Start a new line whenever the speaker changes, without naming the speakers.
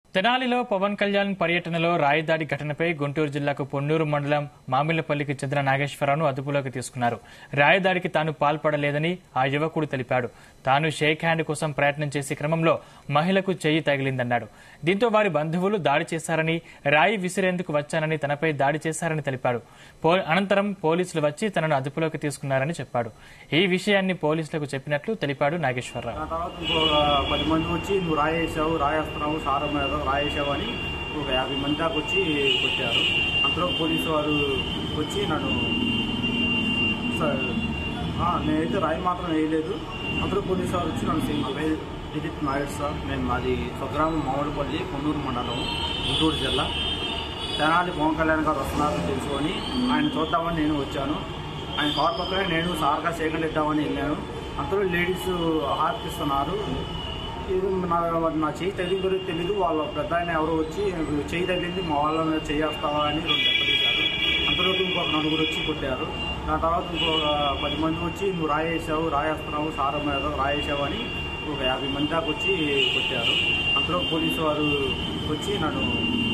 తెనాలిలో పవన్ కళ్యాణ్ పర్యటనలో రాయదాడి ఘటనపై గుంటూరు జిల్లాకు పొన్నూరు మండలం మామిళ్లపల్లికి చెందిన నాగేశ్వరరావును అదుపులోకి తీసుకున్నారు రాయదాడికి తాను పాల్పడలేదని ఆ యువకుడు తెలిపాడు తాను షేక్ హ్యాండ్ కోసం ప్రయత్నం చేసే క్రమంలో మహిళకు చెయ్యి తగిలిందన్నాడు దీంతో వారి బంధువులు దాడి చేశారని రాయి విసిరేందుకు వచ్చానని తనపై దాడి చేశారని తెలిపాడు పో- అనంతరం పోలీసులు వచ్చి తనను అదుపులోకి తీసుకున్నారని చెప్పాడు ఈ విషయాన్ని పోలీసులకు చెప్పినట్లు తెలిపాడు నాగేశ్వరరావు
ఆ తర్వాత ఇంకో పది మంది వచ్చి నువ్వు రాయేసావు రాయేస్తున్నావు సారం మీద రాయేసావు అని ఒక యాభై మంది దాకా వచ్చి కొట్టారు అంతలో పోలీసు వారు వచ్చి నన్ను స- ఆ, నేనైతే రాయి మాత్రం వేయలేదు అంతలో పోలీసు వారు వచ్చి నన్ను నా పేరు దిలీప్ నాయుడు సార్ నేను మాది స్వగ్రామం మామిడిపల్లి కొన్నూరు మండలం గుంటూరు జిల్లా తెనాలి పవన్ కళ్యాణ్ గారు వస్తున్నారని తెలుసుకొని ఆయన చూద్దామని నేను వచ్చాను ఆయన కార్ పక్కనే నేను సార్గా సేకలు ఇద్దామని వెళ్ళాను అంతలో లేడీస్ హార్పిస్తున్నారు ఇది నా నా చేయి తగిలిందో తెలీదు వాళ్ళ పెద్ద ఆయన ఎవరో వచ్చి చేయి తగిలింది మా వాళ్ళ మీద చేయేస్తావా అని రెండు దెబ్బతీశారు అంతలోకి ఇంకొక నలుగురు వచ్చి కొట్టారు దాని తర్వాత ఇంకొక పది మంది వచ్చి నువ్వు రాయేసావు రాయేస్తున్నావు సారం మీద రాయేసావు అని ఒక యాభై మంది దాకా వచ్చి కొట్టారు అంతలో పోలీసు వారు వచ్చి నన్ను